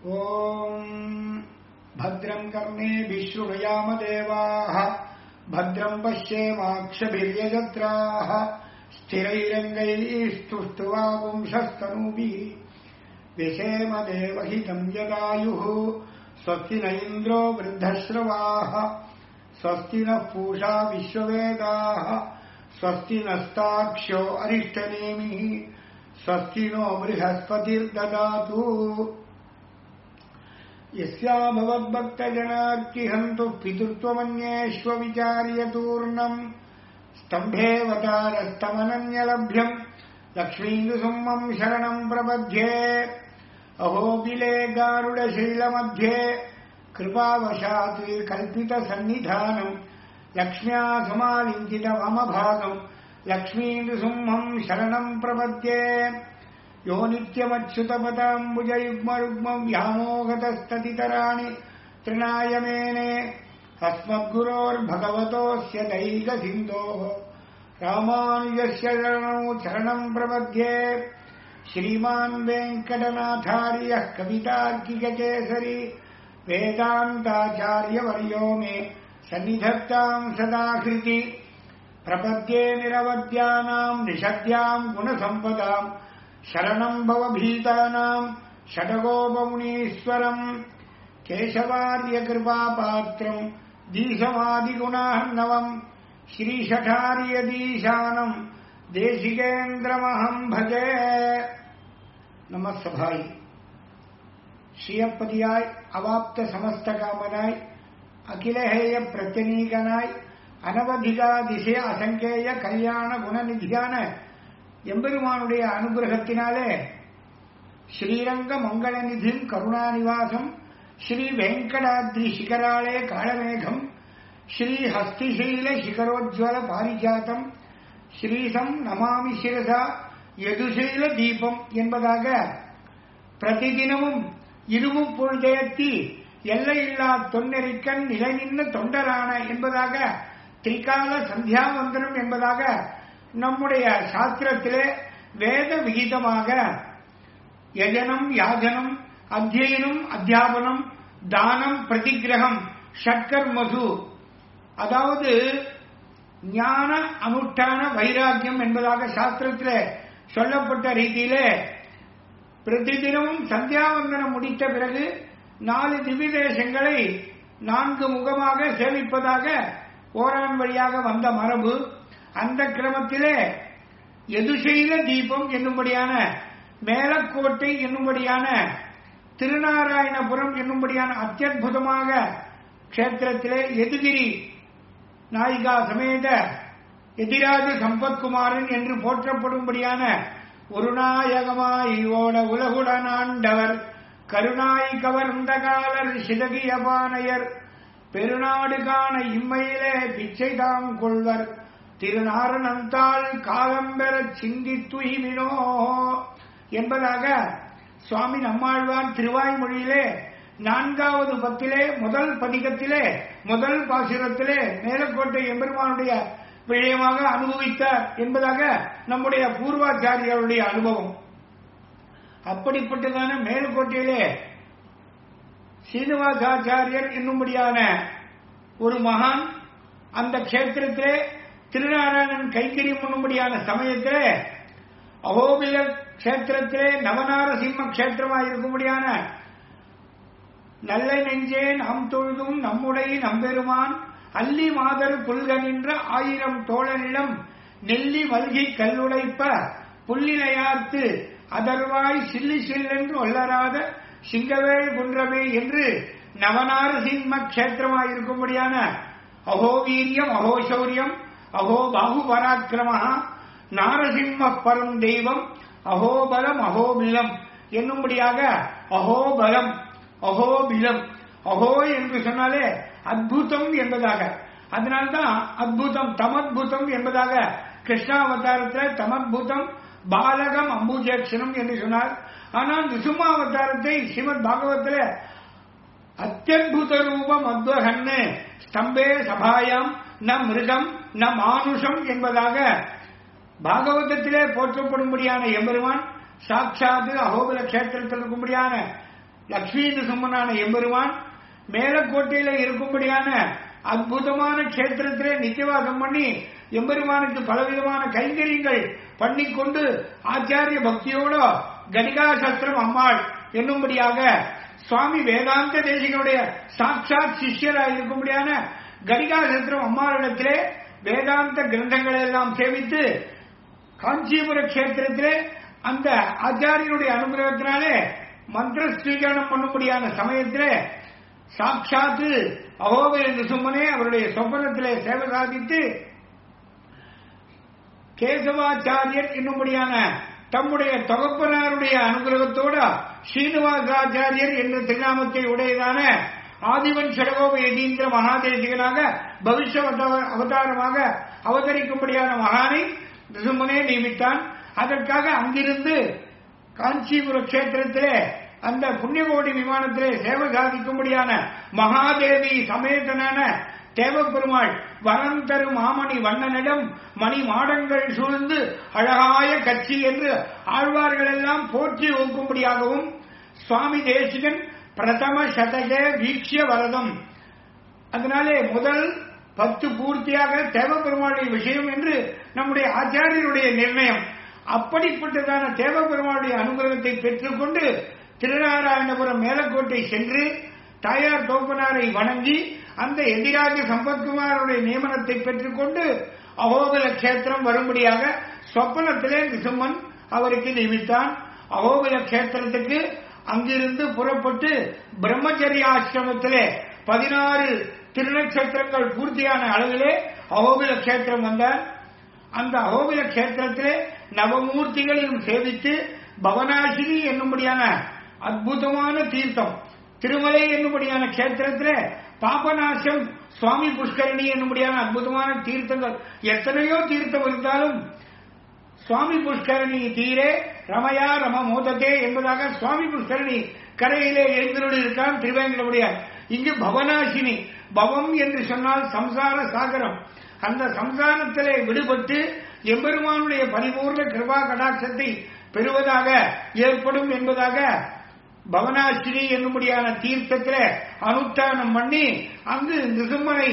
ॐ भद्रम् कर्णेभिः शृणुयाम देवाः भद्रम् पश्येमाक्षभिर्यजत्राः स्थिरैरङ्गैस्तुष्टुवापुंशस्तनूभिः व्यशेम देवहितम् यदायुः स्वस्ति न इन्द्रो वृद्धश्रवाः स्वस्ति नः पूषा विश्ववेदाः स्वस्ति नस्ताक्ष्यो अरिष्टनेमिः स्वस्ति नो बृहस्पतिर्ददातु यस्याभवद्भक्तजनार्किहन्तु पितृत्वमन्येष्वविचार्यतूर्णम् स्तम्भेऽवतारस्तमनन्यलभ्यम् लक्ष्मीन्दुसुम्मम् शरणम् प्रपद्ये अहोबिले गारुडशीलमध्ये कृपावशात् कल्पितसन्निधानम् लक्ष्म्या समालिङ्गितमभागम् लक्ष्मीन्दुसुम्हम् शरणम् प्रपद्ये यो नित्यमच्युतपदाम्बुजयुग्मयुग्मम् व्यामोगतस्ततितराणि तृणाय मेने अस्मद्गुरोर्भगवतोऽस्य दैकसिन्धोः रामानुजस्य शरणौ चरणम् प्रपद्ये श्रीमान् वेङ्कटनाथार्यः कवितार्किककेसरी वेदान्ताचार्यवर्यो मे सन्निधत्ताम् सदाकृति प्रपद्ये निरवद्यानाम् निषद्याम् गुणसम्पदाम् शरणम् भवभीतानाम् षडगोपमुनीश्वरम् केशवार्यकृपापात्रम् दीशमादिगुणार्णवम् श्रीषठार्यदीशानम् தேசிகேந்திரமகம் பஜே நம சபாய் ஸ்ரீயப்பதியாய் அவாப்த சமஸ்த காமனாய் அகிலஹேய பிரத்யனீகனாய் அனவதிகா திசை அசங்கேய கல்யாண குணநிதியான எம்பெருமானுடைய அனுகிரகத்தினாலே ஸ்ரீரங்க மங்களநிதிம் கருணாநிவாசம் ஸ்ரீ வெங்கடாத்ரி சிகராளே காளமேகம் ஸ்ரீ ஹஸ்திசீல சிகரோஜ்வல பாரிஜாத்தம் ஸ்ரீசம் நமாமி சிரசா எதுசீல தீபம் என்பதாக பிரதிதினமும் இருமும் பொழுதேத்தி எல்லையில்லா தொன்னெறிக்கண் நிலை நின்ற தொண்டரான என்பதாக திரிகால சந்தியாவந்தனம் என்பதாக நம்முடைய சாஸ்திரத்திலே வேத விகிதமாக யஜனம் யாஜனம் அத்தியனம் அத்தியாபனம் தானம் பிரதிகிரகம் ஷட்கர்மது அதாவது ஞான அனுஷ்டான வைராக்கியம் என்பதாக சாஸ்திரத்தில் சொல்லப்பட்ட ரீதியிலே பிரதிதினமும் சந்தியாவந்தனம் முடித்த பிறகு நாலு திவ்யதேசங்களை நான்கு முகமாக சேவிப்பதாக ஓரான் வழியாக வந்த மரபு அந்த கிரமத்திலே எதுசெய்த தீபம் என்னும்படியான மேலக்கோட்டை என்னும்படியான திருநாராயணபுரம் என்னும்படியான அத்தியுதமாக கஷேத்திரத்திலே எதுகிரி நாயிகா சமேத எதிராஜ சம்பத்குமாரன் என்று போற்றப்படும்படியான ஒரு நாயகமாய் ஓட உலகுடன் ஆண்டவர் கருணாய் கவர்ந்த காலர் சிதகியபானையர் பெருநாடு காண இம்மையிலே பிச்சை தாம் கொள்வர் திருநாரணந்தாள் காலம் பெறச் சிந்தித்துயிமினோ என்பதாக சுவாமி நம்மாழ்வான் திருவாய்மொழியிலே நான்காவது பத்திலே முதல் பதிகத்திலே முதல் பாசுரத்திலே மேலக்கோட்டை எம்பெருமானுடைய விஷயமாக அனுபவித்தார் என்பதாக நம்முடைய பூர்வாச்சாரியருடைய அனுபவம் அப்படிப்பட்டதான மேல்கோட்டையிலே சீனிவாசாச்சாரியர் என்னும்படியான ஒரு மகான் அந்த கஷேத்திரத்திலே திருநாராயணன் கைக்கறி முன்னும்படியான சமயத்திலே அகோபில கஷேத்திரத்திலே நவநாரசிம்ம கஷேத்திரமாக இருக்கும்படியான நல்ல நெஞ்சே நாம் தொழுதும் நம்முடைய நம்பெருமான் அல்லி மாதர் புல்கனின்ற ஆயிரம் தோழனிடம் நெல்லி மல்கி கல்லுடைப்ப புல்லினையார்த்து அதர்வாய் சில்லி சில்லென்று ஒல்லராத சிங்கவேள் குன்றமே என்று நவநார சிம்ம கஷேத்திரமாயிருக்கும்படியான அகோ வீரியம் அகோ சௌரியம் அகோ பாகு பராக்கிரமா நாரசிம்ம பரம் தெய்வம் அகோபலம் அகோபிலம் என்னும்படியாக அகோபலம் அகோபிலம் அகோ என்று சொன்னாலே அத்புதம் என்பதாக அதனால்தான் அத்புதம் தமத்புதம் என்பதாக கிருஷ்ணாவதாரத்தில் தமத்புதம் பாலகம் அம்புஜேக்ஷனம் என்று சொன்னார் ஆனால் நிசுமாவதாரத்தை ஸ்ரீமத் பாகவத்தில் அத்தியுத ரூபம் அத்வகன்னு ஸ்தம்பே சபாயாம் ந மிருகம் ந மானுஷம் என்பதாக பாகவதத்திலே போற்றப்படும்படியான எம்பெருமான் சாட்சாத்து அகோபல கஷேத்திரத்தில் இருக்கும்படியான லக்ஷ்மி நிசும்மனான எம்பெருமான் மேலக்கோட்டையில இருக்கும்படியான அற்புதமான கஷேத்திரத்திலே நித்தியவாசம் பண்ணி எம்பெருமானுக்கு பலவிதமான கைங்கரியங்கள் பண்ணிக்கொண்டு ஆச்சாரிய பக்தியோட கணிகா சஸ்திரம் அம்மாள் என்னும்படியாக சுவாமி வேதாந்த தேசிகனுடைய சாட்சாத் சிஷ்யராக இருக்கும்படியான கணிகா சஸ்திரம் அம்மாளிடத்திலே வேதாந்த கிரந்தங்களை எல்லாம் சேவித்து காஞ்சிபுர கஷேத்திரத்திலே அந்த ஆச்சாரியனுடைய அனுகிரகத்தினாலே மந்திர ஸ்வீகரணம் பண்ணும்படியான சமயத்திலே சாட்சாத்து அகோபய நிசும்மனே அவருடைய சொப்பனத்திலே சேவை சாதித்து கேசவாச்சாரியர் என்னும்படியான தம்முடைய தகப்பனாருடைய அனுகிரகத்தோட ஸ்ரீனிவாசாச்சாரியர் என்ற திருநாமத்தை உடையதான ஆதிவன் சடகோப யதீந்திர மகாதேசிகனாக பவிஷ்ய அவதாரமாக அவதரிக்கும்படியான மகானை நிசும்மனே நியமித்தான் அதற்காக அங்கிருந்து காஞ்சிபுர கஷேத்திரத்திலே அந்த புண்ணியகோடி விமானத்திலே சேவை சாதிக்கும்படியான மகாதேவி சமேதனான தேவப்பெருமாள் வரம் தரும் மாமணி வண்ணனிடம் மணி மாடங்கள் சூழ்ந்து அழகாய கட்சி என்று ஆழ்வார்கள் எல்லாம் போற்றி ஊக்கும்படியாகவும் சுவாமி தேசிகன் பிரதம சதக வீக்ஷிய வரதம் அதனாலே முதல் பத்து பூர்த்தியாக தேவப்பெருமாளுடைய விஷயம் என்று நம்முடைய ஆச்சாரியருடைய நிர்ணயம் அப்படிப்பட்டதான தேவப்பெருமாளுடைய அனுகிரகத்தை பெற்றுக்கொண்டு திருநாராயணபுரம் மேலக்கோட்டை சென்று தாயார் தோப்பனாரை வணங்கி அந்த எதிராக சம்பத்குமாருடைய நியமனத்தை பெற்றுக்கொண்டு அகோபல கஷேத்திரம் வரும்படியாக சொப்பனத்திலே நிசும்மன் அவருக்கு நியமித்தான் அகோபல கஷேத்திரத்துக்கு அங்கிருந்து புறப்பட்டு பிரம்மச்சரிய ஆசிரமத்திலே பதினாறு திருநட்சத்திரங்கள் பூர்த்தியான அளவிலே அகோபில கஷேத்திரம் வந்தார் அந்த அகோபில கஷேத்திரத்திலே நவமூர்த்திகளையும் சேவித்து பவனாசினி என்னும்படியான அற்புதமான தீர்த்தம் திருமலை என்னும்படியான கஷேத்திரத்திலே பாபநாசம் சுவாமி புஷ்கரணி என்னும்படியான அற்புதமான தீர்த்தங்கள் எத்தனையோ தீர்த்தம் இருந்தாலும் சுவாமி புஷ்கரணி தீரே ரமயா ரம மோதத்தே என்பதாக சுவாமி புஷ்கரணி கரையிலே எழுந்தருள் இருக்கான் திருவேங்கடமுடியார் இங்கு பவனாசினி பவம் என்று சொன்னால் சம்சார சாகரம் அந்த சம்சாரத்திலே விடுபட்டு எம்பெருமானுடைய பரிபூர்ண கிருபா கடாட்சத்தை பெறுவதாக ஏற்படும் என்பதாக பவனாசினி என்னும்படியான தீர்த்தத்தில் அனுஷ்டானம் பண்ணி அங்கு நிசும்மனை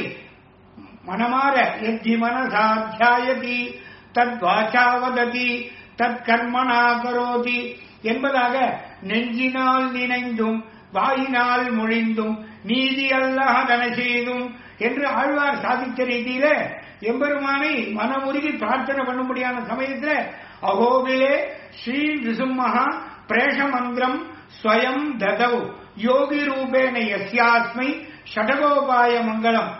மனமாற எத்தி மனசாத்தியாயதி தத் வாசாவததி தத் கர்மனா கரோதி என்பதாக நெஞ்சினால் நினைந்தும் வாயினால் மொழிந்தும் நீதி அல்லாதன செய்தும் என்று ஆழ்வார் சாதித்த ரீதியில எம்பெருமானை மனமுருகி பிரார்த்தனை பண்ணும்படியான சமயத்தில் அகோபிலே ஸ்ரீ விசும்மகா பிரேஷமந்திரம் ஸ்வயம் ததவ் யோகி ரூபேன எஸ்யாஸ்மை ஷடகோபாய மங்களம்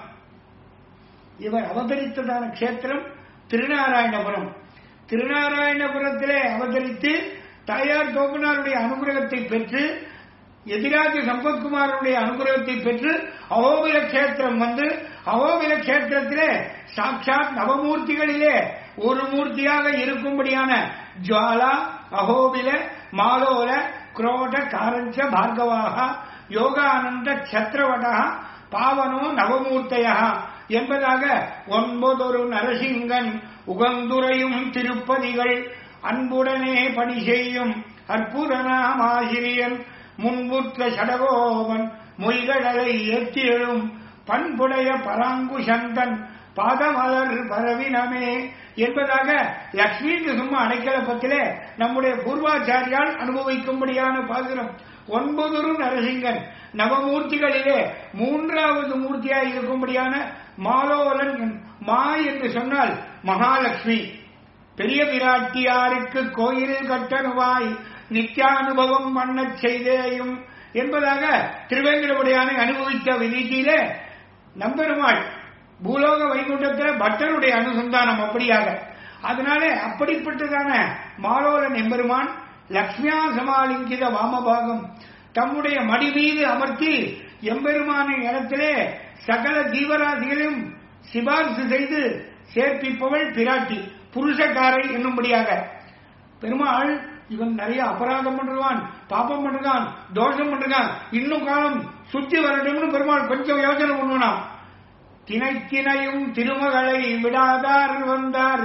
இவர் அவதரித்ததான கஷேத்திரம் திருநாராயணபுரம் திருநாராயணபுரத்திலே அவதரித்து தாயார் தோப்பனாருடைய அனுகிரகத்தை பெற்று எதிராஜ சம்பத்குமாரனுடைய அனுகிரகத்தை பெற்று அகோபில கஷேத்திரம் வந்து அகோபில கஷேத்திரத்திலே சாட்சாத் நவமூர்த்திகளிலே ஒரு மூர்த்தியாக இருக்கும்படியான ஜுவாலா அகோபில மாலோல குரோட காரஞ்ச பார்கவாக யோகானந்த சத்ரவடா பாவனோ நவமூர்த்தைய என்பதாக ஒன்பதொரு நரசிங்கன் உகந்துரையும் திருப்பதிகள் அன்புடனே பணி செய்யும் அற்புதனாமாசிரியன் முன்புற்ற சடகோவன் மொய்கடலை ஏற்றியெழும் பண்புடைய பராங்குசந்தன் பாதமலர் பரவினமே என்பதாக லக்ஷ்மி சும்மா அடைக்கலப்பத்திலே நம்முடைய பூர்வாச்சாரியால் அனுபவிக்கும்படியான பாசுரம் ஒன்பதொரு நரசிங்கன் நவமூர்த்திகளிலே மூன்றாவது மூர்த்தியாய் இருக்கும்படியான மாலோலன் மா என்று சொன்னால் மகாலட்சுமி பெரிய பிராட்டியாருக்கு கோயில் கட்டணுவாய் நித்தியானுபவம் பண்ணச் செய்தேயும் என்பதாக திருவேங்கடமுடையானை அனுபவித்த விதியிலே நம்பெருமாள் பூலோக வைகுண்டத்தில் பக்தருடைய அனுசந்தானம் அப்படியாக அதனாலே அப்படிப்பட்டதான மாலோலன் எம்பெருமான் லக்ஷ்மியா சமாலிங்கித வாமபாகம் தம்முடைய மடி மீது அமர்த்தி எம்பெருமானின் இடத்திலே சகல ஜீவராசிகளையும் சிபாரிசு செய்து சேர்ப்பிப்பவள் பிராட்டி புருஷக்காரை என்னும்படியாக பெருமாள் இவன் நிறைய அபராதம் பண்றான் பாப்பம் பண்றான் தோஷம் பண்றான் இன்னும் காலம் சுத்தி வரட்டும்னு பெருமாள் கொஞ்சம் யோசனை பண்ணுவான் தினைத்தினையும் திருமகளை விடாதார் வந்தார்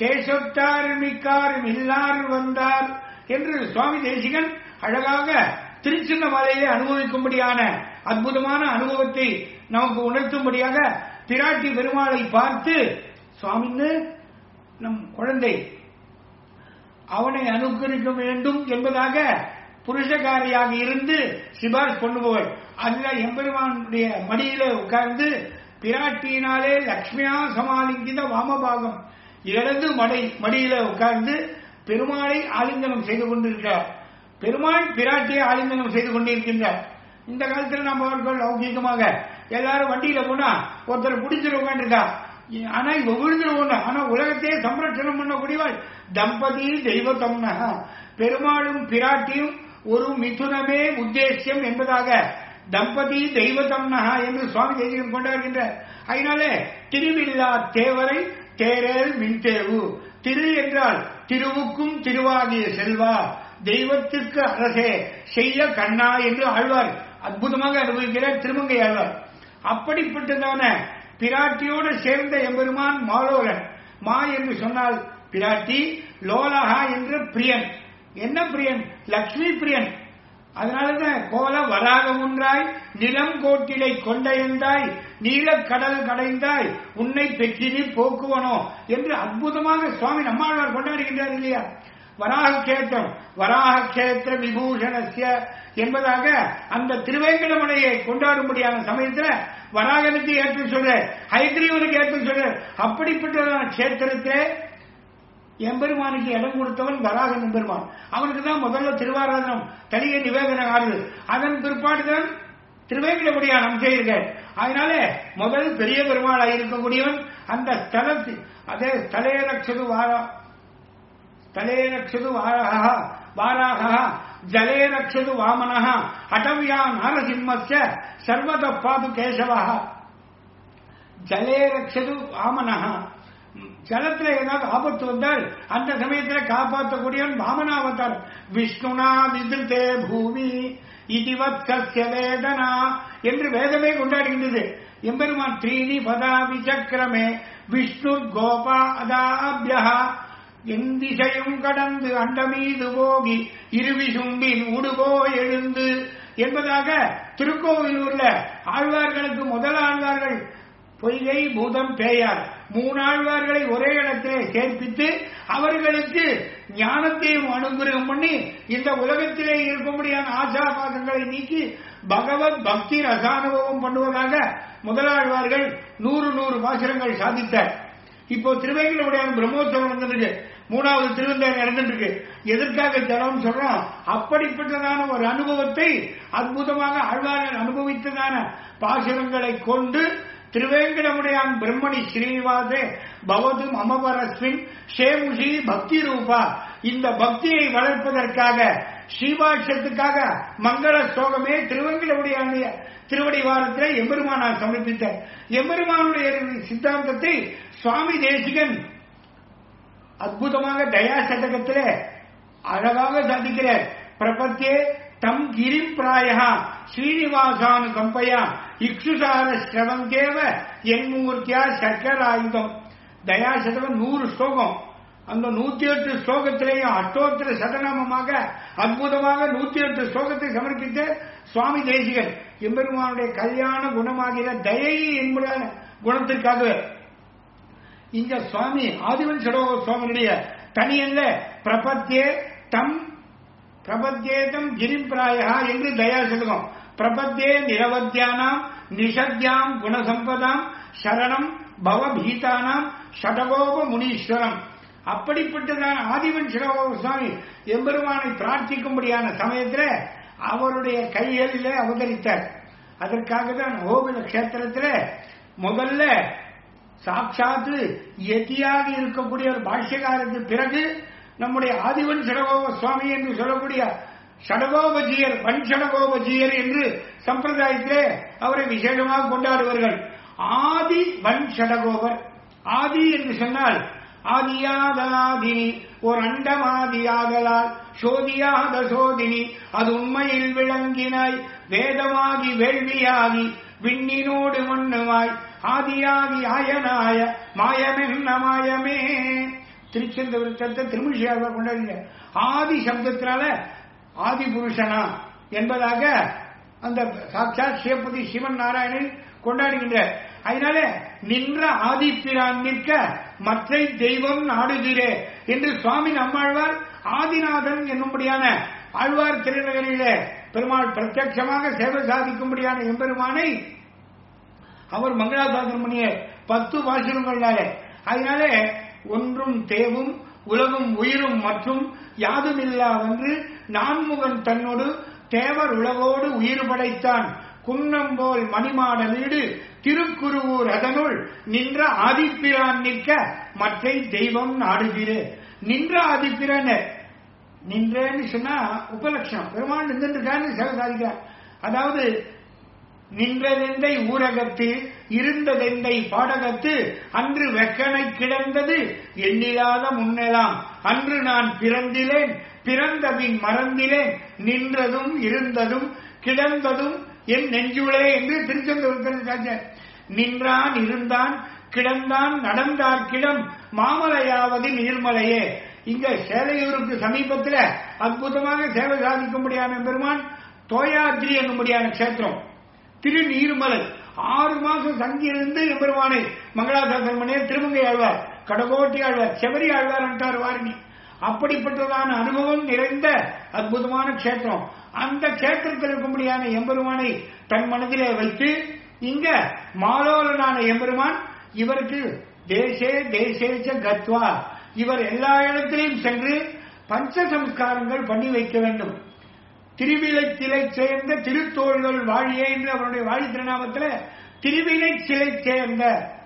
தேசத்தார் மிக்கார் இல்லார் வந்தார் என்று சுவாமி தேசிகன் அழகாக திருச்சின்ன மலையிலே அனுபவிக்கும்படியான அற்புதமான அனுபவத்தை நமக்கு உணர்த்தும்படியாக பிராட்டி பெருமாளை பார்த்து சுவாமின்னு நம் குழந்தை அவனை அனுகரிக்க வேண்டும் என்பதாக புருஷகாரியாக இருந்து சிபாரிசு பண்ணுபவள் அதுல எம்பெருமானுடைய மடியில உட்கார்ந்து பிராட்டியினாலே லக்ஷ்மியா சமாளிக்கிற வாமபாகம் இடது மடை மடியில உட்கார்ந்து பெருமாளை ஆலிங்கனம் செய்து கொண்டிருக்கிறார் பெருமாள் பிராட்டியை ஆலிங்கனம் செய்து கொண்டிருக்கின்றார் இந்த காலத்துல நம்ம அவர்கள் லௌகீகமாக எல்லாரும் வண்டியில போனா ஒருத்தர் பிடிச்சிட்டு உட்காந்துருக்கா ஆனா இவ விழுந்துருவோம் ஆனா உலகத்தையே சம்ரட்சணம் பண்ணக்கூடியவள் தம்பதி தெய்வத்தம்னா பெருமாளும் பிராட்டியும் ஒரு மிதுனமே உத்தேசியம் என்பதாக தம்பதி தெய்வத்தம்னா என்று சுவாமி தேசியம் கொண்டாடுகின்றார் அதனாலே திருவில்லா தேவரை தேரல் மின்தேவு திரு என்றால் திருவுக்கும் திருவாகிய செல்வா தெய்வத்திற்கு அரசே செய்ய கண்ணா என்று ஆழ்வார் அற்புதமாக அனுபவிக்கிறார் திருமங்கை ஆழ்வார் அப்படிப்பட்டதான பிராட்டியோடு சேர்ந்த எம்பெருமான் மாலோலன் மா என்று சொன்னால் பிராட்டி லோலஹா என்று பிரியன் என்ன பிரியன் லக்ஷ்மி பிரியன் அதனாலதான் கோல வராக ஒன்றாய் நிலம் கோட்டிலை கொண்டையந்தாய் நீலக்கடல் கடைந்தாய் உன்னை பெற்றினி போக்குவனோ என்று அற்புதமாக சுவாமி நம்மாழ்வார் கொண்டாடுகின்றார் இல்லையா வராக கேத்திரம் வராக கேத்திர விபூஷணஸ்ய என்பதாக அந்த திருவேங்கடமலையை கொண்டாடும்படியான சமயத்துல வராகனுக்கு ஏற்று சொல்ற ஹைகிரீவனுக்கு ஏற்று சொல்ற அப்படிப்பட்டதான கஷேத்திரத்திலே எம்பெருமானுக்கு இடம் கொடுத்தவன் வராகன் எம்பெருமான் அவனுக்கு தான் முதல்ல திருவாராதனம் தனிய நிவேதனம் ஆறுது அதன் பிற்பாடுதான் திருவேங்கடமுடியான் அமைச்சிருக்க அதனால முதல் பெரிய பெருமாளாக இருக்கக்கூடியவன் அந்த ஸ்தலத்தில் அதே ஸ்தலே ரக்ஷது வாரா ஸ்தலே ரக்ஷது வாராக வாராக ஜலே ரக்ஷது வாமனः அடவ்யா நாரசிம்மஸ்ய சர்வத பாது கேசவா ஜலே ரக்ஷது வாமனः ஜலத்துல ஏதாவது ஆபத்து வந்தால் அந்த சமயத்துல காப்பாற்றக்கூடியவன் வாமனாவதார் விஷ்ணுனா விதிருத்தே பூமி இதுவத் கஸ்ய வேதனா என்று வேதமே கொண்டாடுகின்றது எம்பெருமான் த்ரீனி பதா விசக்கிரமே விஷ்ணு கோபா அதாபியா எந்திசையும் கடந்து அண்டமீது போகி இருவிசும்பின் உடுபோ எழுந்து என்பதாக திருக்கோவிலூர்ல ஆழ்வார்களுக்கு முதல் ஆழ்வார்கள் பொய்கை பூதம் பேயார் மூணாழ்வார்களை ஒரே இடத்திலே சேர்ப்பித்து அவர்களுக்கு ஞானத்தையும் அனுகிரகம் பண்ணி இந்த உலகத்திலே இருக்கும்படியான ஆசாபாசங்களை நீக்கி பகவத் பக்தி ரசானுபவம் பண்ணுவதாக முதலாழ்வார்கள் நூறு நூறு பாசுரங்கள் சாதித்தார் இப்போ திருவேங்கலுடைய பிரம்மோத்சவம் நடந்திருக்கு மூணாவது திருவந்தாயம் நடந்துருக்கு எதற்காக ஜலம் சொல்றோம் அப்படிப்பட்டதான ஒரு அனுபவத்தை அற்புதமாக ஆழ்வார்கள் அனுபவித்ததான பாசுரங்களை கொண்டு திருவேங்கடமுடையான் பிரம்மணி ஸ்ரீனிவாசே பவது மமபரஸ்மின் ஷேமுஷி பக்தி ரூபா இந்த பக்தியை வளர்ப்பதற்காக ஸ்ரீபாஷ்யத்துக்காக மங்கள ஸ்லோகமே திருவேங்கடமுடையானுடைய திருவடி வாரத்தில் எம்பெருமானார் சமர்ப்பித்தார் எம்பெருமானுடைய சித்தாந்தத்தை சுவாமி தேசிகன் அற்புதமாக தயா சதகத்திலே அழகாக சாதிக்கிறார் பிரபத்தியே தம் கிரிம் பிராயா ஸ்ரீனிவாசானு கம்பையா இக்ஷுசார ஸ்ரவந்தேவ என்மூர்த்தியா சக்கராயுதம் தயாசதகம் நூறு ஸ்லோகம் அந்த நூத்தி எட்டு ஸ்லோகத்திலேயும் அஷ்டோத்திர சதநாமமாக அற்புதமாக நூத்தி எட்டு ஸ்லோகத்தை சமர்ப்பித்த சுவாமி தேசிகன் எம்பெருமானுடைய கல்யாண குணமாகிற தயை என்பதான குணத்திற்காகவே இந்த சுவாமி ஆதிவன் சடோக சுவாமியுடைய தனியல்ல பிரபத்தியே தம் பிரபத்தியேதம் கிரிம்பிராயா என்று தயா சொல்லுவோம் பிரபத்தியே நிரவத்தியானாம் நிஷத்யாம் குணசம்பதாம் சரணம் பவபீதானாம் ஷடகோப முனீஸ்வரம் அப்படிப்பட்டதான ஆதிவன் சிவகோப சுவாமி எம்பெருமானை பிரார்த்திக்கும்படியான சமயத்தில் அவருடைய கைகளிலே அவதரித்தார் அதற்காக தான் கோவில கஷேத்திரத்தில் முதல்ல சாட்சாத்து எதியாக இருக்கக்கூடிய ஒரு பாஷ்யகாரத்துக்கு பிறகு நம்முடைய ஆதிவன் சடகோப சுவாமி என்று சொல்லக்கூடிய சடகோபஜியர் வன் சடகோபஜியர் என்று சம்பிரதாயத்திலே அவரை விசேஷமாக கொண்டாடுவார்கள் ஆதி வன் சடகோபர் ஆதி என்று சொன்னால் ஆதியாதலாதினி ஒரு அண்டமாதியாதலால் சோதியாத சோதினி அது உண்மையில் விளங்கினாய் வேதமாகி வேள்வியாகி விண்ணினோடு மண்ணுமாய் ஆதியாதி ஆயனாய மாயமென்ன மாயமே திருச்செந்த விருத்தத்தை திருமிழியாக கொண்டாடுங்க ஆதி சப்தத்தினால ஆதி புருஷனா என்பதாக அந்த சாட்சாத் சிவபதி சிவன் நாராயணன் கொண்டாடுகின்ற அதனால நின்ற ஆதிப்பிரான் நிற்க மற்ற தெய்வம் நாடுகிறே என்று சுவாமி நம்மாழ்வார் ஆதிநாதன் என்னும்படியான ஆழ்வார் திருநகரிலே பெருமாள் பிரத்யட்சமாக சேவை சாதிக்கும்படியான எம்பெருமானை அவர் மங்களாசாசனம் பண்ணிய பத்து பாசுரங்களாலே அதனாலே ஒன்றும் தேவும் உலகும் உயிரும் மற்றும் யாதுமில்லாவென்று நான்முகன் தன்னோடு தேவர் உலகோடு உயிர் படைத்தான் குன்னம்போல் மணிமாட வீடு திருக்குருவூர் அதனுள் நின்ற ஆதிப்பிரான் நிற்க மற்ற தெய்வம் நாடுகிறே நின்ற ஆதிப்பிரான் நின்றேன்னு சொன்னா உபலட்சணம் பெருமாள் நின்றுருக்கான்னு சேவை சாதிக்கிறார் அதாவது நின்றதெந்தை ஊரகத்து இருந்ததெந்தை பாடகத்து அன்று வெக்கனை கிடந்தது எண்ணிலாத முன்னெலாம் அன்று நான் பிறந்திலேன் பிறந்தபின் மறந்திலேன் நின்றதும் இருந்ததும் கிடந்ததும் என் நெஞ்சுளே என்று திருச்செந்தூர் நின்றான் இருந்தான் கிடந்தான் நடந்தார்க்கிடம் மாமலையாவது நீர்மலையே இங்க சேலையூருக்கு சமீபத்தில் அற்புதமாக சேவை சாதிக்கும்படியான பெருமான் தோயாத்ரி என்னும்படியான கஷேத்திரம் திருநீர்மலை ஆறு மாசம் தங்கியிருந்து எம்பெருமானை மங்களாசாசனம் பண்ணிய திருமங்கை ஆழ்வார் கடகோட்டி ஆழ்வார் செவரி ஆழ்வார் என்றார் வாரிணி அப்படிப்பட்டதான அனுபவம் நிறைந்த அற்புதமான கஷேத்திரம் அந்த கஷேத்திரத்தில் இருக்கும்படியான எம்பெருமானை தன் மனதிலே வைத்து இங்க மாலோலனான எம்பெருமான் இவருக்கு தேசே தேசேச்ச கத்வா இவர் எல்லா இடத்திலையும் சென்று பஞ்ச சம்ஸ்காரங்கள் பண்ணி வைக்க வேண்டும் திருவிலை சிலை சேர்ந்த திருத்தோள்கள் வாழியே என்று அவருடைய வாழி திருநாமத்தில் திருவிலை சிலை சேர்ந்த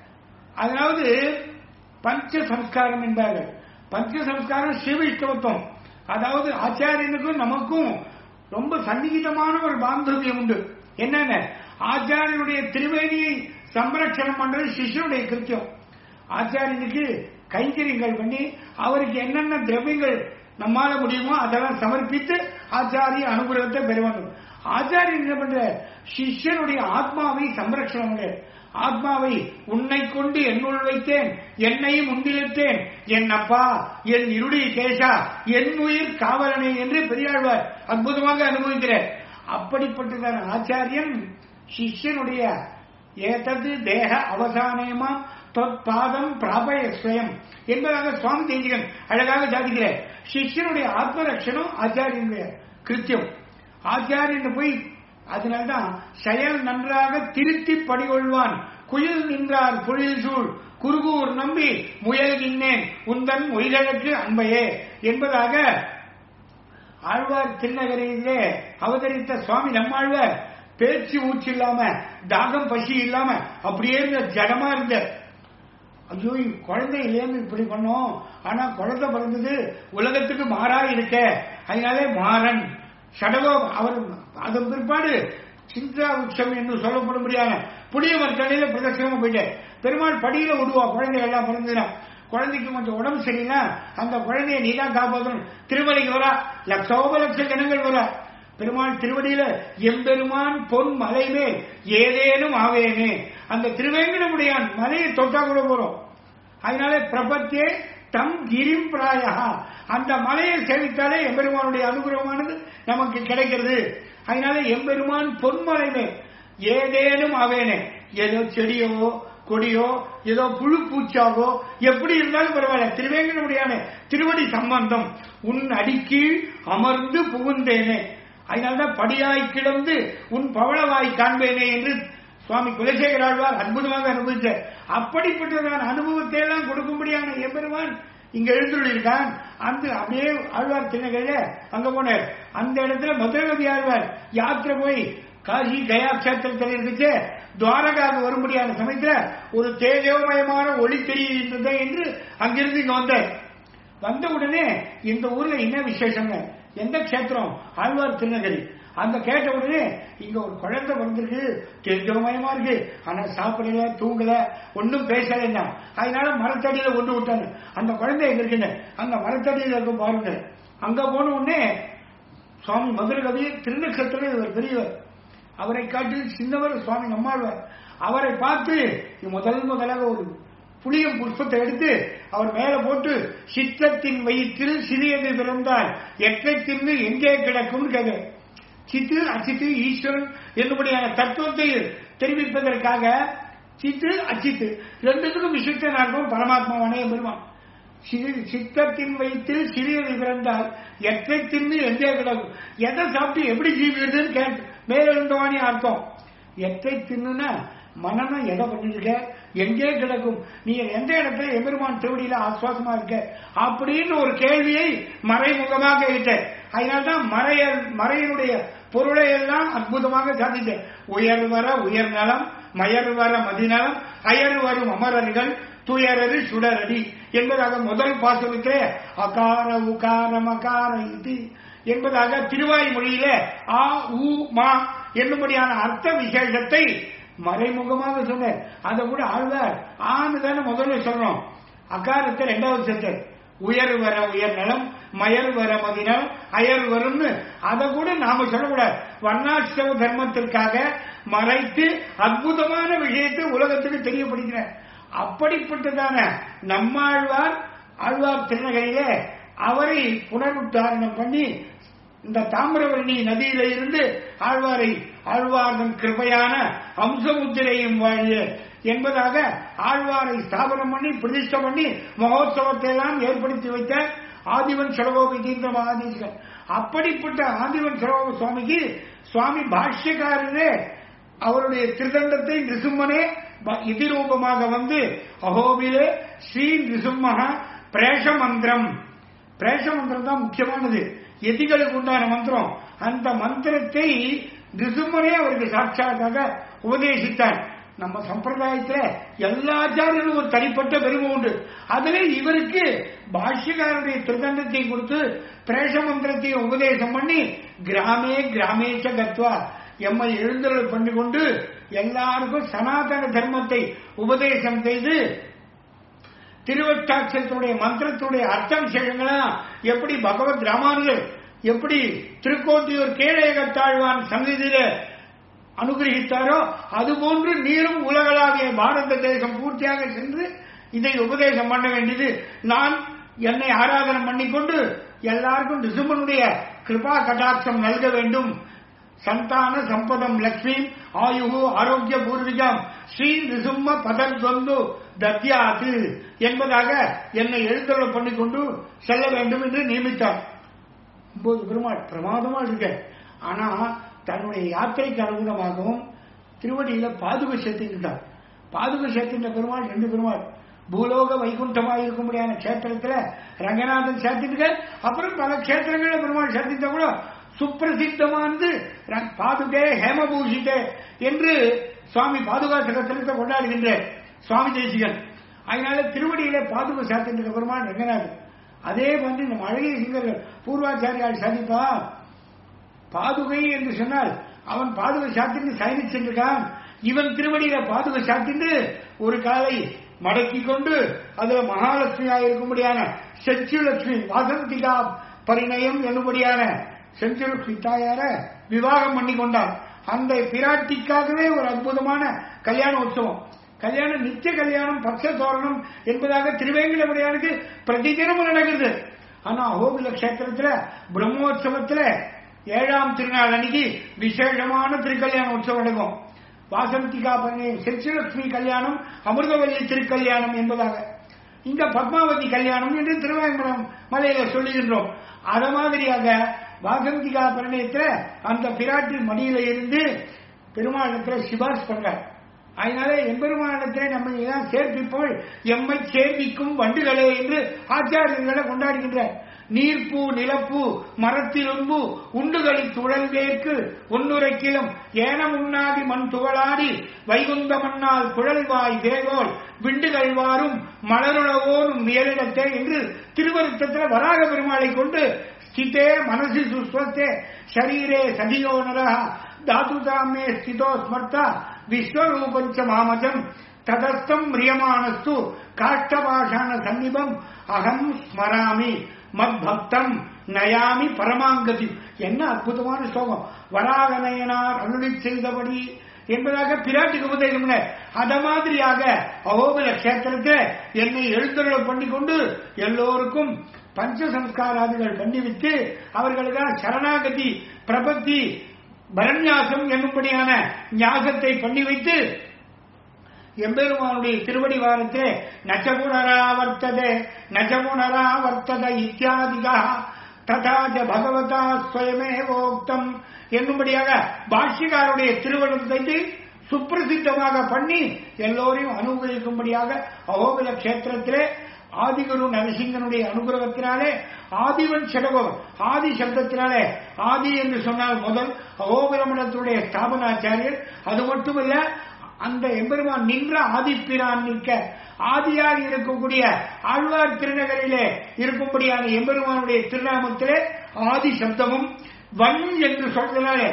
அதாவது பஞ்ச சம்ஸ்காரம் என்பார்கள் பஞ்ச சம்ஸ்காரம் சிவ அதாவது ஆச்சாரியனுக்கும் நமக்கும் ரொம்ப சந்நிகிதமான ஒரு பாந்தவியம் உண்டு என்னென்ன ஆச்சாரியனுடைய திருவேணியை சம்ரட்சணம் பண்றது சிஷ்யனுடைய கிருத்தியம் ஆச்சாரியனுக்கு கைங்கரியங்கள் பண்ணி அவருக்கு என்னென்ன திரவியங்கள் நம்மால முடியுமோ அதெல்லாம் சமர்ப்பித்து ஆச்சாரிய அனுகிரகத்தை பெற வேண்டும் ஆச்சாரியன் என்ன பண்ற சிஷ்யனுடைய ஆத்மாவை சம்ரட்சணம் ஆத்மாவை உன்னை கொண்டு என்னுள் வைத்தேன் என்னையும் உண்டிலிட்டேன் என் அப்பா என் இருடி கேசா என் உயிர் காவலனே என்று பெரியாழ்வார் அற்புதமாக அனுபவிக்கிறார் அப்படிப்பட்டதான ஆச்சாரியன் சிஷ்யனுடைய ஏதது தேக அவசானயமா பாதம் பிராபய ஸ்வயம் என்பதாக சுவாமி தேசிகன் அழகாக சாதிக்கிறார் சிஷ்யனுடைய ஆத்மரட்சணம் ஆச்சாரியனுடைய கிருத்தியம் ஆச்சாரியன் போய் அதனால்தான் செயல் நன்றாக திருத்தி படிகொள்வான் குயில் நின்றார் புழில் சூழ் குறுகூர் நம்பி முயல் நின்னேன் உந்தன் மொய்களுக்கு அன்பையே என்பதாக ஆழ்வார் திருநகரிலே அவதரித்த சுவாமி நம்மாழ்வார் பேச்சு ஊச்சு இல்லாம தாகம் பசி இல்லாம அப்படியே இருந்த ஜடமா இருந்த ஐயோ குழந்தை இல்லையன்னு இப்படி பண்ணோம் ஆனா குழந்தை பிறந்தது உலகத்துக்கு மாறா இருக்க அதனாலே மாறன் சடகோ அவர் அதன் பிற்பாடு சிந்தா உற்சம் என்று சொல்லப்படும் முடியாத புளிய மரத்தடையில பிரதட்சணமா போயிட்டேன் பெருமாள் படியில விடுவா குழந்தை எல்லாம் பிறந்ததுனா குழந்தைக்கு கொஞ்சம் உடம்பு சரியில்லை அந்த குழந்தைய நீ தான் காப்பாற்றணும் திருமலைக்கு வரா லட்சோப லட்ச ஜனங்கள் வரா பெருமாள் திருவடியில எம்பெருமான் பொன் மலை மேல் ஏதேனும் ஆவேனே அந்த திருவேங்கடமுடையான் மலையை தொட்டா கூட போறோம் அதனால பிரபத்தே தம் கிரிம் பிராயா அந்த மலையை சேவித்தாலே எம்பெருமானுடைய அனுகிரகமானது நமக்கு கிடைக்கிறது அதனால எம்பெருமான் பொன்மலை மேல் ஏதேனும் ஆவேனே ஏதோ செடியோ கொடியோ ஏதோ புழு பூச்சாவோ எப்படி இருந்தாலும் பரவாயில்ல திருவேங்கடமுடியான திருவடி சம்பந்தம் உன் அடிக்கீழ் அமர்ந்து புகுந்தேனே அதனால்தான் படியாய் கிடந்து உன் பவளவாய் காண்பேனே என்று சுவாமி குலசேகர ஆழ்வார் அற்புதமாக அனுபவித்தார் அப்படிப்பட்டதான அனுபவத்தை எல்லாம் கொடுக்கும்படியான எம்பெருமான் இங்க எழுந்துள்ளிருக்கான் அந்த அப்படியே ஆழ்வார் திருநகையில அங்க போனார் அந்த இடத்துல மதுரகவி ஆழ்வார் யாத்திரை போய் காசி கயா கஷேத்திரத்தில் இருந்துச்சு துவாரகாவுக்கு வரும்படியான சமயத்துல ஒரு தேஜோமயமான ஒளி தெரிகின்றது என்று அங்கிருந்து இங்க வந்தார் வந்த உடனே இந்த ஊர்ல என்ன விசேஷங்க எந்த கஷேத்திரம் ஆழ்வார் திருநகரி அந்த கேட்ட உடனே இங்க ஒரு குழந்தை வந்திருக்கு தெரிஞ்சமயமா இருக்கு ஆனா சாப்பிடல தூங்கல ஒன்னும் பேசல என்ன அதனால மரத்தடியில கொண்டு விட்டாங்க அந்த குழந்தை எங்க இருக்குன்னு அந்த மரத்தடியில இருக்கும் பாருங்க அங்க போன உடனே சுவாமி மதுரை கவி திருநக்ஷத்திரம் இவர் பெரியவர் அவரை காட்டி சின்னவர் சுவாமி நம்மாழ்வார் அவரை பார்த்து முதல் முதலாக ஒரு புளியம் புஷ்பத்தை எடுத்து அவர் மேல போட்டு சித்தத்தின் வயிற்றில் சிறியது பிறந்தால் எட்டை தின்னு எங்கே கிடக்கும் கேட்க சித்து அச்சித்து ஈஸ்வரன் என்னும்படியான தத்துவத்தை தெரிவிப்பதற்காக சித்து அச்சித்து ரெண்டுத்துக்கும் விசுத்த நாட்களும் பரமாத்மாவானே பெருமான் சிறு சித்தத்தின் வயிற்றில் சிறியது பிறந்தால் எத்தை தின்னு எங்கே கிடக்கும் எதை சாப்பிட்டு எப்படி ஜீவிக்கிறதுன்னு கேட்டு மேலிருந்தவானி அர்த்தம் எத்தை தின்னுனா மனநம் எதை பண்ணிருக்க எங்கே கிடக்கும் நீ எந்த இடத்துல எபெருமான் திருவடியில ஆஸ்வாசமா இருக்க அப்படின்னு ஒரு கேள்வியை மறைமுகமாக கேட்ட அதனால்தான் மறைய மறையினுடைய பொருளை எல்லாம் அற்புதமாக சாதித்தேன் உயர் வர உயர் நலம் மயர் வர மதிநலம் அயர் வரும் அமரர்கள் துயரது சுடரடி என்பதாக முதல் பாசனத்திலே அகார உகார மகார இது என்பதாக திருவாய்மொழியிலே ஆ உ மா என்னும்படியான அர்த்த விசேஷத்தை மறைமுகமாக சொன்னார் அதை கூட ஆழ்வார் ஆணு தானே முதல்ல சொல்றோம் அகாரத்தை ரெண்டாவது சேர்த்தார் உயர் வர உயர் நலம் மயர் வர மதினம் அயர் வரும்னு அதை கூட நாம சொல்லக்கூடாது வர்ணாசிரம தர்மத்திற்காக மறைத்து அற்புதமான விஷயத்தை உலகத்துக்கு தெரியப்படுகிறார் அப்படிப்பட்டதான நம்மாழ்வார் ஆழ்வார் திருநகரிலே அவரை புனருத்தாரணம் பண்ணி இந்த தாமிரவரணி நதியில இருந்து ஆழ்வாரை ஆழ்வார்தன் கிருபையான அம்சமுத்திரையும் வாழிய என்பதாக ஆழ்வாரை ஸ்தாபனம் பண்ணி பிரதிஷ்ட பண்ணி மகோத்சவத்தை எல்லாம் ஏற்படுத்தி வைத்த ஆதிவன் சடகோபி தீர்ந்த மகாதீசன் அப்படிப்பட்ட ஆதிவன் சடகோப சுவாமிக்கு சுவாமி பாஷ்யக்காரரே அவருடைய திருதண்டத்தை நிருசிம்மனே இதிரூபமாக வந்து அகோபிலே ஸ்ரீ நிருசிம்மக பிரேஷ மந்திரம் பிரேஷ மந்திரம் தான் முக்கியமானது எதிகளுக்கு உண்டான மந்திரம் அந்த மந்திரத்தை நிருசிம்மனே அவருக்கு சாட்சாத்தாக உபதேசித்தார் நம்ம சம்பிரதாயத்துல எல்லா ஆச்சாரியர்களும் ஒரு தனிப்பட்ட பெருமை உண்டு அதிலே இவருக்கு பாஷ்யக்காரருடைய திருதண்டத்தை கொடுத்து பிரேஷ மந்திரத்தை உபதேசம் பண்ணி கிராமே கிராமேச்ச கத்வா எம்மை எழுந்தருள் பண்ணி கொண்டு எல்லாருக்கும் சனாதன தர்மத்தை உபதேசம் செய்து திருவட்டாட்சத்துடைய மந்திரத்துடைய அர்த்த விசேஷங்களாம் எப்படி பகவத் ராமானுஜர் எப்படி திருக்கோட்டியூர் கேளையகத்தாழ்வான் சந்நிதியில அனுகிரகித்தாரோ அதுபோன்று நீரும் உலகளாவிய பாரத தேசம் பூர்த்தியாக சென்று இதை உபதேசம் பண்ண வேண்டியது நான் என்னை ஆராதனை பண்ணிக்கொண்டு எல்லாருக்கும் டிசுமனுடைய கிருபா கடாட்சம் நல்க வேண்டும் சந்தான சம்பதம் லக்ஷ்மி ஆயுகு ஆரோக்கிய பூர்விகம் ஸ்ரீ நிசும்ம பதர்வந்து தத்யாது என்பதாக என்னை எழுந்தருள பண்ணிக்கொண்டு செல்ல வேண்டும் என்று நியமித்தார் ஒன்பது பெருமாள் பிரமாதமா இருக்க ஆனா தன்னுடைய யாத்திரைக்கு அனுகுணமாகவும் திருவடியில பாதுகை சேர்த்துக்கிட்டார் பாதுகை சேர்த்துட்ட பெருமாள் ரெண்டு பெருமாள் பூலோக வைகுண்டமாக இருக்கும்படியான கஷேத்திரத்துல ரங்கநாதன் சேர்த்துட்டு அப்புறம் பல கஷேத்திரங்கள பெருமாள் சேர்த்துட்ட கூட சுப்பிரசித்தமானது பாதுகே ஹேமபூஷிதே என்று சுவாமி பாதுகா சகத்திரத்தை கொண்டாடுகின்ற சுவாமி தேசிகன் அதனால திருவடியில பாதுகா சாத்தின்ற பெருமாள் ரங்கநாதன் அதே மாதிரி நம்ம அழகிய சிங்கர்கள் பூர்வாச்சாரியால் சாதிப்பா பாதுகை என்று சொன்னால் அவன் பாதுகை சாத்திட்டு சயனிச்சிருக்கான் இவன் திருவடியில பாதுகை சாத்திட்டு ஒரு காலை மடக்கி கொண்டு அதுல மகாலட்சுமியா இருக்கும்படியான செச்சுலட்சுமி வாசந்திகா பரிணயம் என்னும்படியான செஞ்சுலட்சுமி தாயார விவாகம் பண்ணி கொண்டான் அந்த பிராட்டிக்காகவே ஒரு அற்புதமான கல்யாண உற்சவம் கல்யாணம் நித்திய கல்யாணம் பக்ஷ தோரணம் என்பதாக திருவேங்கடமுடையானுக்கு பிரதிதினமும் நடக்குது ஆனா அகோபில கஷேத்திரத்துல பிரம்மோற்சவத்துல ஏழாம் திருநாள் அன்னைக்கு விசேஷமான திருக்கல்யாண உற்சவம் நடக்கும் வாசந்திகா பண்ணி செச்சுலட்சுமி கல்யாணம் அமிர்தவல்லி திருக்கல்யாணம் என்பதாக இங்க பத்மாவதி கல்யாணம் என்று திருவேங்கடம் மலையில சொல்லுகின்றோம் அத மாதிரியாக வாசந்திகா பரிணயத்துல அந்த பிராட்டி மடியில இருந்து பெருமாளத்துல சிபாஸ் பண்றார் அதனால எம்பெருமானத்திலே நம்ம எல்லாம் சேர்ப்பிப்போல் எம்மை சேர்ப்பிக்கும் வண்டுகளே என்று ஆச்சாரியர்களை கொண்டாடுகின்றார் நீர்ப்பூ நிலப்பூ மரத்திலும்பு உண்டுகளில் துழல்வேற்கு ஒன்னுரைக்கிலும் ஏனம் உண்ணாதி மண் துவளாடி வைகுந்த மண்ணால் குழல்வாய் தேகோல் விண்டுகள் வாரும் மலருளவோனும் மேலிடத்தே என்று திருவருத்தத்தில் வராக பெருமாளை கொண்டு ஸ்திதே மனசி சுஸ்வத்தே ஷரீரே சதியோ நரஹ தாதுதாமே ஸ்திதோ ஸ்மர்த்தா விஸ்வரூபஞ்ச மாமஜம் ததஸ்தம் மிரியமானஸ்து காஷ்டபாஷான சன்னிபம் அகம் ஸ்மராமி மத் பக்தம் நயாமி பரமாங்கதி என்ன அற்புதமான ஸ்லோகம் வராகநயனார் அருளி செய்தபடி என்பதாக பிராட்டிக்கு உபதேசம் அத மாதிரியாக அகோபல கஷேத்திரத்தில் என்னை எழுந்தருள பண்ணி கொண்டு எல்லோருக்கும் பஞ்ச சம்ஸ்காராதிகள் பண்ணிவிட்டு அவர்களுக்கான சரணாகதி பிரபத்தி பரநியாசம் என்னும்படியான ஞாசத்தை பண்ணி வைத்து எம்பெருமானுடைய திருவடி வாரத்திலே நச்சகுணரா வர்த்ததே நச்சகுணரா வர்த்தத இத்தியாதிகா ததாஜ பகவதா ஸ்வயமேவோக்தம் என்னும்படியாக பாஷ்யக்காருடைய திருவள்ளத்தை சுப்பிரசித்தமாக பண்ணி எல்லோரையும் அனுகிரகிக்கும்படியாக அகோபில கஷேத்திரத்திலே ஆதிகுரு நரசிங்கனுடைய அனுகிரகத்தினாலே ஆதிவன் செடகோவன் ஆதி சப்தத்தினாலே ஆதி என்று சொன்னால் முதல் அகோபிரமணத்துடைய ஸ்தாபனாச்சாரியர் அது மட்டுமல்ல அந்த எம்பெருமான் நின்ற ஆதிப்பிரான் நிற்க ஆதியாக இருக்கக்கூடிய ஆழ்வார் திருநகரிலே இருக்கும்படியான எம்பெருமானுடைய திருநாமத்திலே ஆதி சப்தமும் வன் என்று சொல்றதுனாலே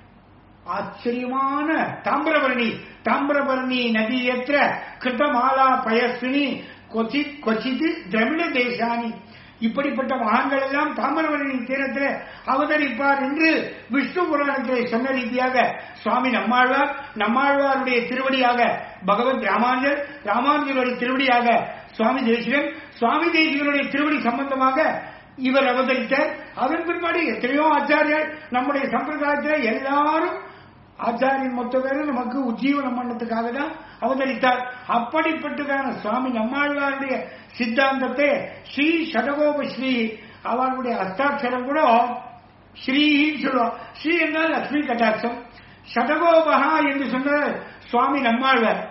ஆச்சரியமான தாமிரபரணி தாமிரபரணி நதியற்ற கிருத்தமாலா பயஸ்வினி கொச்சித் கொச்சித்து திரமிட தேசானி இப்படிப்பட்ட மகான்கள் எல்லாம் தாமிரபரணி தீரத்தில் அவதரிப்பார் என்று விஷ்ணு புராணத்திலே சொன்ன ரீதியாக சுவாமி நம்மாழ்வார் நம்மாழ்வாருடைய திருவடியாக பகவத் ராமானுஜர் ராமானுஜருடைய திருவடியாக சுவாமி தேசிகன் சுவாமி தேசிகனுடைய திருவடி சம்பந்தமாக இவர் அவதரித்தார் அதன் பிற்பாடு எத்தனையோ ஆச்சாரியர் நம்முடைய சம்பிரதாயத்தில் எல்லாரும் ஆச்சாரியன் மொத்த பேரும் நமக்கு உஜ்ஜீவனம் பண்ணத்துக்காக தான் அவதரித்தார் அப்படிப்பட்டதான சுவாமி நம்மாழ்வாருடைய சித்தாந்தத்தை ஸ்ரீ சடகோப ஸ்ரீ அவர்களுடைய அஸ்தாட்சரம் கூட ஸ்ரீன்னு சொல்லுவார் ஸ்ரீ என்றால் லட்சுமி கட்டாட்சம் சடகோபகா என்று சொன்ன சுவாமி நம்மாழ்வார்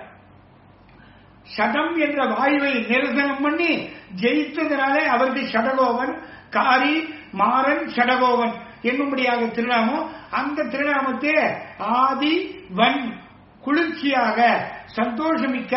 சடம் என்ற வாயுவை நிரசனம் பண்ணி ஜெயித்ததனாலே அவருக்கு சடகோவன் காரி மாறன் சடகோவன் என்னும்படியாக திருநாமம் அந்த திருநாமத்தை ஆதி வன் குளிர்ச்சியாக சந்தோஷமிக்க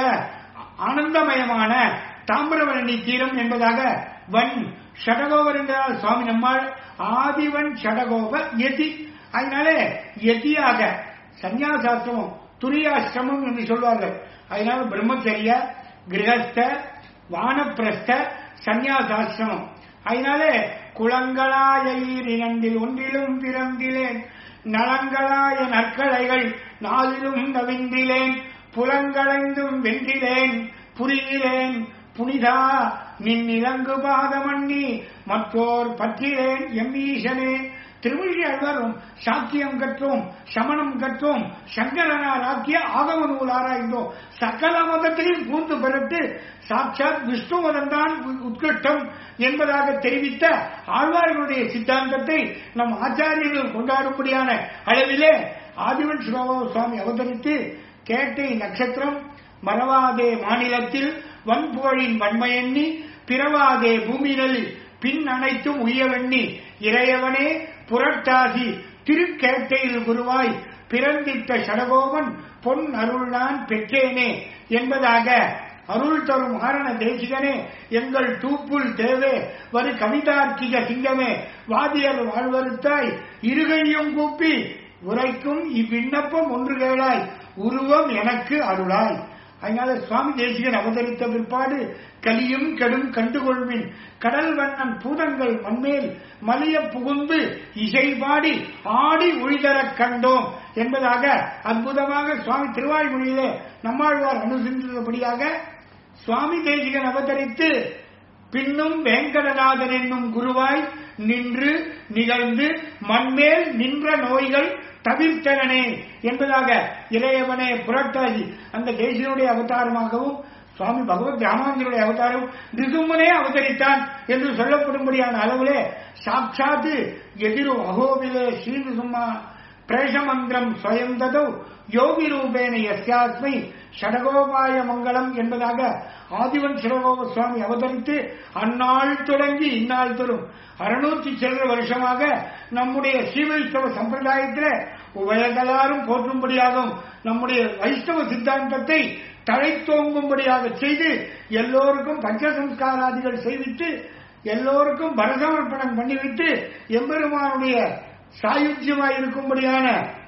ஆனந்தமயமான தாமிரவரணி தீரம் என்பதாக வன் ஷடகோவர் என்றால் சுவாமி நம்மால் ஆதிவன் ஷடகோப யதி அதனாலே யதியாக சந்நியாசாசிரமம் துரியாசிரமம் என்று சொல்வார்கள் அதனால பிரம்மச்சரிய கிரகஸ்த வானப்பிரஸ்த சந்நியாசாசிரமம் அதனாலே குளங்களாய இரண்டில் ஒன்றிலும் பிறந்திலேன் நலங்களாய நற்களைகள் நாளிலும் நவிந்திலேன் புலங்களைந்தும் வென்றிலேன் புரிகிறேன் புனிதா நின் இலங்கு பாதமண்ணி மற்றோர் பற்றிலேன் எம் ஈசனே திருமொழி அழ்வாரும் சாக்கியம் கற்றோம் சமணம் கற்றோம் சங்கரனார் ஆக்கிய ஆகம நூல் ஆராய்ந்தோம் சகல மதத்தையும் கூர்ந்து பெறட்டு சாட்சாத் விஷ்ணு மதம்தான் உத்கிருஷ்டம் என்பதாக தெரிவித்த ஆழ்வார்களுடைய சித்தாந்தத்தை நம் ஆச்சாரியர்கள் கொண்டாடும்படியான அளவிலே ஆதிவன் சிவபாபு சுவாமி அவதரித்து கேட்டை நட்சத்திரம் மறவாதே மாநிலத்தில் வன்புகழின் வன்மையெண்ணி பிறவாதே பூமியினில் பின் அனைத்தும் உயவெண்ணி இறையவனே புரட்டாசி திருக்கேட்டையில் குருவாய் பிறந்திட்ட சடகோவன் பொன் அருள் நான் பெற்றேனே என்பதாக அருள் தரும் ஆரண தேசிகனே எங்கள் தூப்புல் தேவே வரு கவிதார்க்கிக சிங்கமே வாதியர் வாழ்வருத்தாய் இருகையும் கூப்பி உரைக்கும் இவ்விண்ணப்பம் ஒன்று கேளாய் உருவம் எனக்கு அருளாய் அதனால சுவாமி தேசிகன் அவதரித்த பிற்பாடு கலியும் கெடும் கண்டுகொள்வின் கடல் வண்ணன் பூதங்கள் மண்மேல் மலிய புகுந்து இசை பாடி ஆடி ஒழிதரக் கண்டோம் என்பதாக அற்புதமாக சுவாமி திருவாய்மொழியிலே நம்மாழ்வார் அனுசரித்தபடியாக சுவாமி தேசிகன் அவதரித்து பின்னும் வேங்கடநாதன் என்னும் குருவாய் நின்று நிகழ்ந்து மண்மேல் நின்ற நோய்கள் தவிர்த்தனே என்பதாக இளையவனே புரட்டாசி அந்த தேசியனுடைய அவதாரமாகவும் சுவாமி பகவத் ராமானுஜருடைய அவதாரம் நிசும்மனே அவதரித்தான் என்று சொல்லப்படும்படியான அளவிலே சாட்சாத்து எதிரு அகோபிலே ஸ்ரீ நிசும்மா பிரேஷமந்திரம் ஸ்வயம் ததோ யோகி ரூபேன எஸ்யாஸ்மை ஷடகோபாய மங்களம் என்பதாக ஆதிவன் சிவகோப சுவாமி அவதரித்து அந்நாள் தொடங்கி இந்நாள் தரும் அறுநூத்தி சில வருஷமாக நம்முடைய ஸ்ரீ வைஷ்ணவ சம்பிரதாயத்தில் உபயகலாரும் போற்றும்படியாகவும் நம்முடைய வைஷ்ணவ சித்தாந்தத்தை தழைத்தோங்கும்படியாக செய்து எல்லோருக்கும் பஞ்சசம்ஸ்காராதிகள் செய்வித்து எல்லோருக்கும் பரசமர்ப்பணம் பண்ணி வைத்து எம்பெருமானுடைய சாயுஜ்யமாய் இருக்கும்படியான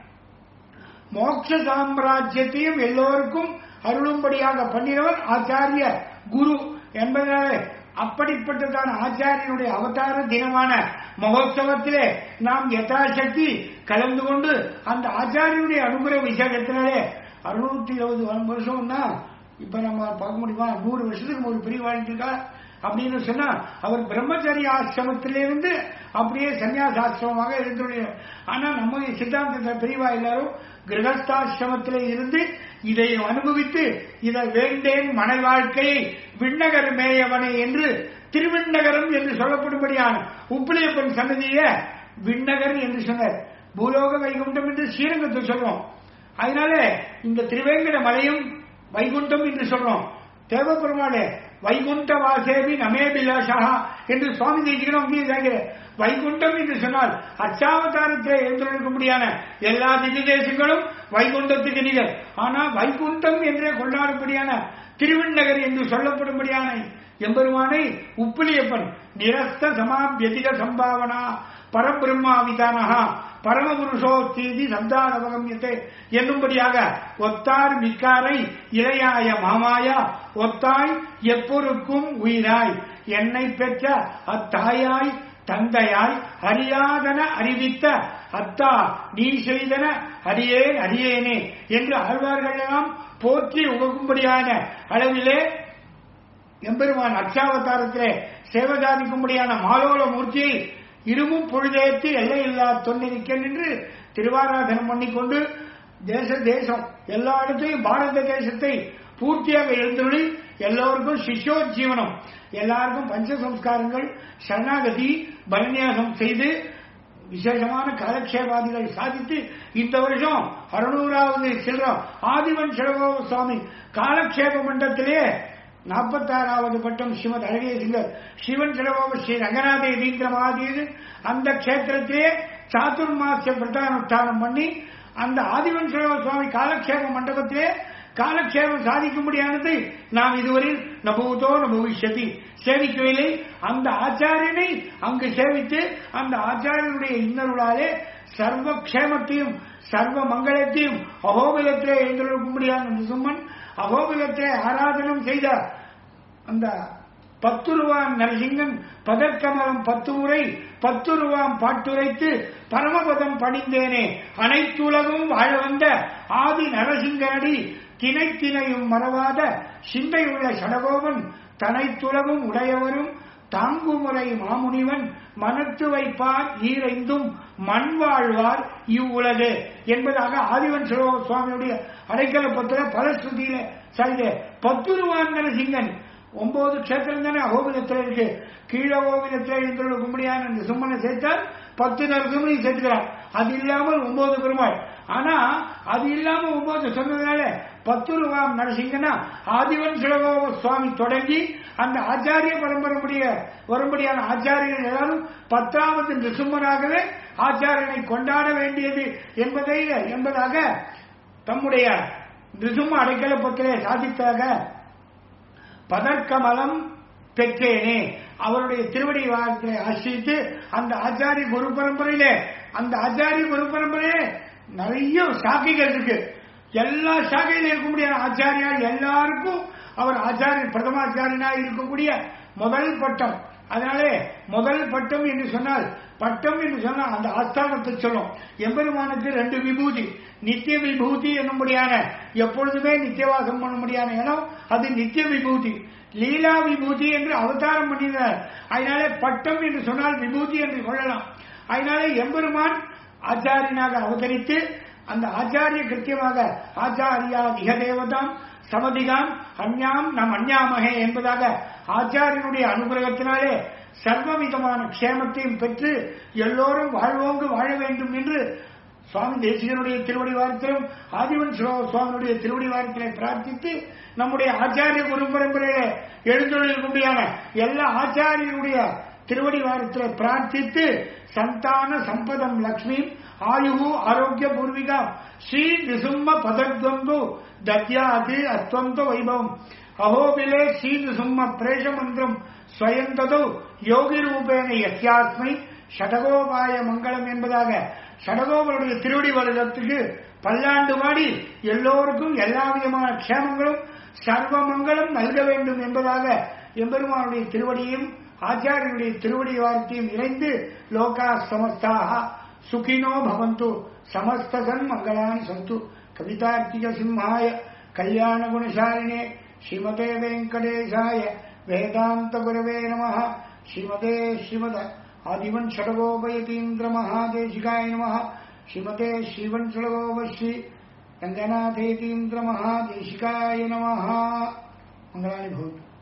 மோட்ச சாம்ராஜ்யத்தையும் எல்லோருக்கும் அருளும்படியாக பண்ணினவர் ஆச்சாரிய குரு என்பதனாலே அப்படிப்பட்டதான ஆச்சாரியனுடைய அவதார தினமான மகோத்சவத்திலே நாம் யதாசக்தி கலந்து கொண்டு அந்த ஆச்சாரியனுடைய அனுகிரக விசேஷத்தினாலே அறுநூத்தி இருபது வருஷம்னா இப்ப நம்ம பார்க்க முடியுமா நூறு வருஷத்துக்கு ஒரு பிரிவு வாழ்ந்துருக்கா அப்படின்னு சொன்னா அவர் பிரம்மச்சரிய ஆசிரமத்திலிருந்து அப்படியே சன்னியாசாசிரமமாக இருந்துள்ள ஆனா நம்ம சித்தாந்தத்தில் பெரியவா எல்லாரும் கிரகஸ்தாசிரமத்திலே இருந்து இதை அனுபவித்து இதை வேண்டேன் மனை வாழ்க்கையை விண்ணகர் மேயவனை என்று திருவிண்ணகரம் என்று சொல்லப்படும்படியான உப்பிலியப்பன் சன்னதிய விண்ணகர் என்று சொன்னார் பூலோக வைகுண்டம் என்று ஸ்ரீரங்கத்தை சொல்றோம் அதனால இந்த திருவேங்கட மலையும் வைகுண்டம் என்று சொல்றோம் தேவபெருமாளே வைகுண்ட வாசேபி நமே பிலாஷா என்று சுவாமி தேசிகனும் அங்கேயே கேட்கிற வைகுண்டம் என்று சொன்னால் அச்சாவதாரத்தில் எழுந்திருக்கும்படியான எல்லா திவ்ய தேசங்களும் வைகுண்டத்துக்கு நிகர் ஆனா வைகுண்டம் என்றே கொண்டாடும்படியான திருவிண்ணகர் என்று சொல்லப்படும்படியான எம்பெருமானை உப்பிலியப்பன் நிரஸ்த சமாபியதிக சம்பாவனா பரபிரம்மாவிதானஹா பரமபுருஷோத்தீதி சந்தானவகமியத்தை என்னும்படியாக ஒத்தார் மிக்காரை இளையாய மாமாயா ஒத்தாய் எப்பொருக்கும் உயிராய் என்னை பெற்ற அத்தாயாய் தந்தையாய் அறியாதன அறிவித்த அத்தா நீ செய்தன அறியேன் அறியேனே என்று ஆழ்வார்கள் எல்லாம் போற்றி உகக்கும்படியான அளவிலே எம்பெருமான் அச்சாவதாரத்திலே சேவதாதிக்கும்படியான மாலோல மூர்த்தியை இருமும் பொழுதேத்து எல்லையில்லா தொன்னிருக்கேன் என்று திருவாராதனம் பண்ணிக்கொண்டு தேச தேசம் எல்லா இடத்தையும் பாரத தேசத்தை பூர்த்தியாக எழுந்துள்ளி எல்லோருக்கும் சிஷ்யோஜீவனம் எல்லாருக்கும் பஞ்ச சம்ஸ்காரங்கள் சரணாகதி பரநியாசம் செய்து விசேஷமான காலக்ஷேபாதிகளை சாதித்து இந்த வருஷம் அறுநூறாவது செல்றோம் ஆதிவன் சிவகோப சுவாமி காலக்ஷேப மண்டத்திலே நாற்பத்தாறாவது பட்டம் ஸ்ரீமத் அழகிய சிங்கர் சிவன் சிலவோப ஸ்ரீ ரங்கநாத யதீந்திர மகாதீது அந்த கஷேத்திரத்திலே சாத்துர்மாசிய பிரதானுஷ்டானம் பண்ணி அந்த ஆதிவன் சிலவ சுவாமி காலக்ஷேப மண்டபத்திலே காலக்ஷேபம் சாதிக்கும்படியானது நாம் இதுவரையில் நபூதோ நபவிஷதி சேவிக்கவில்லை அந்த ஆச்சாரியனை அங்கு சேவித்து அந்த ஆச்சாரியனுடைய இன்னருளாலே சர்வ க்ஷேமத்தையும் சர்வ மங்களத்தையும் அகோபிலத்திலே எழுந்திருக்கும்படியான நிசும்மன் அகோபிலத்தை ஆராதனம் செய்த அந்த பத்து ரூபாம் நரசிங்கன் பதற்கமலம் பத்து முறை பத்து ரூபாம் பாட்டுரைத்து பரமபதம் பணிந்தேனே அனைத்துலகும் வாழ வந்த ஆதி நரசிங்கனடி தினை தினையும் மறவாத சிந்தையுள்ள சடகோபன் தனைத்துலகும் உடையவரும் தாங்குமுறை மாமுனிவன் மனத்து வைப்பார் ஈரைந்தும் மண் வாழ்வார் இவ்வுலகு என்பதாக ஆதிவன் சிவ சுவாமியுடைய அடைக்கல பத்திர பல ஸ்ருதியில சரிதே பத்துருவான் நரசிங்கன் ஒன்பது கஷேத்திரம் தானே அகோபிலத்தில் இருக்கு கீழே கோபிலத்தில் எழுந்துள்ள கும்படியான இந்த சும்மனை சேர்த்தால் பத்து நரசிம்மனை சேர்த்துக்கிறார் அது இல்லாமல் ஒன்பது பெருமாள் ஆனா அது இல்லாம ஒன்பது சொன்னதுனால பத்து ரூபாம் நரசிங்கனா ஆதிவன் சிவகோப சுவாமி தொடங்கி அந்த ஆச்சாரிய பரம்பரையுடைய வரும்படியான ஆச்சாரியர்கள் எல்லாரும் பத்தாவது நிசும்மனாகவே ஆச்சாரியனை கொண்டாட வேண்டியது என்பதை என்பதாக தம்முடைய நிசும்ம அடைக்கல பத்திலே சாதித்தாக பதற்கமலம் பெற்றேனே அவருடைய திருவடி வாரத்தை ஆசிரித்து அந்த ஆச்சாரிய குரு பரம்பரையிலே அந்த ஆச்சாரிய குரு பரம்பரையிலே நிறைய சாக்கைகள் இருக்கு எல்லா சாக்கையில இருக்கக்கூடிய ஆச்சாரியால் எல்லாருக்கும் அவர் ஆச்சாரிய பிரதமாச்சாரியனா இருக்கக்கூடிய முதல் பட்டம் அதனாலே முதல் பட்டம் என்று சொன்னால் பட்டம் என்று சொன்னால் அந்த ஆஸ்தானத்தை சொல்லும் எம்பெருமானுக்கு ரெண்டு விபூதி நித்திய விபூதி என்னும்படியான எப்பொழுதுமே நித்தியவாசம் பண்ணும்படியான இடம் அது நித்திய விபூதி லீலா விபூதி என்று அவதாரம் பண்ணினார் அதனாலே பட்டம் என்று சொன்னால் விபூதி என்று கொள்ளலாம் அதனாலே எம்பெருமான் ஆச்சாரியனாக அவதரித்து அந்த ஆச்சாரிய கிருத்தியமாக ஆச்சாரியா திக தேவதாம் சமதிகாம் அந்யாம் நம் அந்யாமகே என்பதாக ஆச்சாரியனுடைய அனுகிரகத்தினாலே சர்வவிதமான க்ஷேமத்தையும் பெற்று எல்லோரும் வாழ்வோங்கு வாழ வேண்டும் என்று சுவாமி தேசிகனுடைய திருவடி வாரத்திலும் ஆதிவன் சுவாமியுடைய திருவடி வாரத்திலே பிரார்த்தித்து நம்முடைய ஆச்சாரிய குரு பரம்பரையிலே எழுந்துள்ளிருக்கும்படியான எல்லா ஆச்சாரியனுடைய திருவடி வாரத்திலே பிரார்த்தித்து சந்தான சம்பதம் லக்ஷ்மி ஆயுகு ஆரோக்கிய பூர்விகா ஸ்ரீ நிசும்ம பதத்வந்து தத்யாது அத்வந்த வைபவம் அஹோபிலே ஸ்ரீ நிசும்ம பிரேஷ மந்திரம் ஸ்வயம் ததோ யோகி ரூபேன யஸ்யாஸ்மை ஷடகோபாய மங்களம் என்பதாக ஷடகோபருடைய திருவடி வருடத்துக்கு பல்லாண்டு வாடி எல்லோருக்கும் எல்லா விதமான க்ஷேமங்களும் சர்வ மங்களம் நல்க வேண்டும் என்பதாக எம்பெருமானுடைய திருவடியும் ஆச்சாரியனுடைய திருவடி வார்த்தையும் இணைந்து லோகா சமஸ்தாக சுகினோ பவந்து சமஸ்தசன் மங்களானி சந்து கவிதார்த்திக சிம்ஹாய கல்யாண குணசாலினே ஸ்ரீமதே வெங்கடேசாய வேதாந்த குரவே நம ஸ்ரீமதே ஸ்ரீமத ஆதிவன் ஷடகோபயதீந்திர மகாதேசிகாய நம ஸ்ரீமதே ஸ்ரீவன் ஷடகோபஸ்ரீ ரங்கநாதேதீந்திர மகாதேசிகாய நம மங்களானி பவத்து